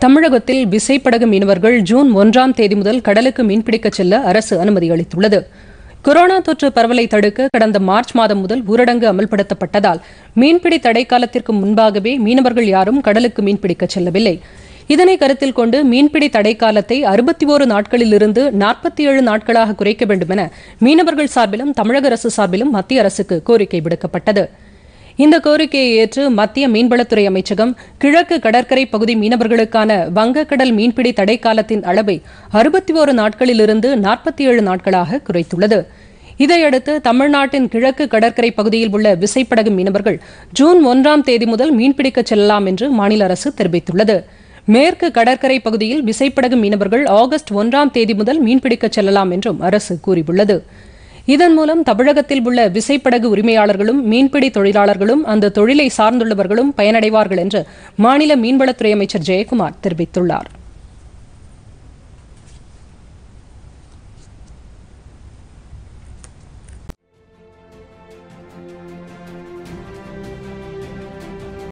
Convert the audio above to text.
தமிழகத்தில் விசைப்படகு மீனவர்கள் ஜூன் ஒன்றாம் தேதி முதல் கடலுக்கு மீன்பிடிக்க செல்ல அரசு அனுமதி அளித்துள்ளது கொரோனா தொற்று பரவலை தடுக்க கடந்த மார்ச் மாதம் முதல் ஊரடங்கு அமல்படுத்தப்பட்டதால் மீன்பிடி தடை காலத்திற்கு முன்பாகவே மீனவர்கள் யாரும் கடலுக்கு மீன்பிடிக்க செல்லவில்லை இதனை கருத்தில் கொண்டு மீன்பிடி தடை காலத்தை அறுபத்தி ஓரு நாட்களிலிருந்து நாற்பத்தி ஏழு நாட்களாக குறைக்க வேண்டும் என மீனவர்கள் சார்பிலும் தமிழக அரசு சார்பிலும் மத்திய அரசுக்கு கோரிக்கை விடுக்கப்பட்டது இந்த கோரிக்கையை ஏற்று மத்திய மீன்வளத்துறை அமைச்சகம் கிழக்கு கடற்கரை பகுதி மீனவர்களுக்கான வங்கக்கடல் மீன்பிடி தடை காலத்தின் அளவை அறுபத்தி ஓரு நாட்களிலிருந்து நாற்பத்தி ஏழு நாட்களாக குறைத்துள்ளது இதையடுத்து தமிழ்நாட்டின் கிழக்கு கடற்கரை பகுதியில் உள்ள விசைப்படகு மீனவர்கள் ஜூன் ஒன்றாம் தேதி முதல் மீன்பிடிக்க செல்லலாம் என்று மாநில அரசு தெரிவித்துள்ளது மேற்கு கடற்கரை பகுதியில் விசைப்படகு மீனவர்கள் ஆகஸ்ட் ஒன்றாம் தேதி முதல் மீன்பிடிக்க செல்லலாம் என்றும் அரசு கூறியுள்ளது இதன் மூலம் தமிழகத்தில் உள்ள விசைப்படகு உரிமையாளர்களும் மீன்பிடி தொழிலாளர்களும் அந்த தொழிலை சார்ந்துள்ளவர்களும் பயனடைவார்கள் என்று மாநில மீன்வளத்துறை அமைச்சர் ஜெயக்குமார் தெரிவித்துள்ளார்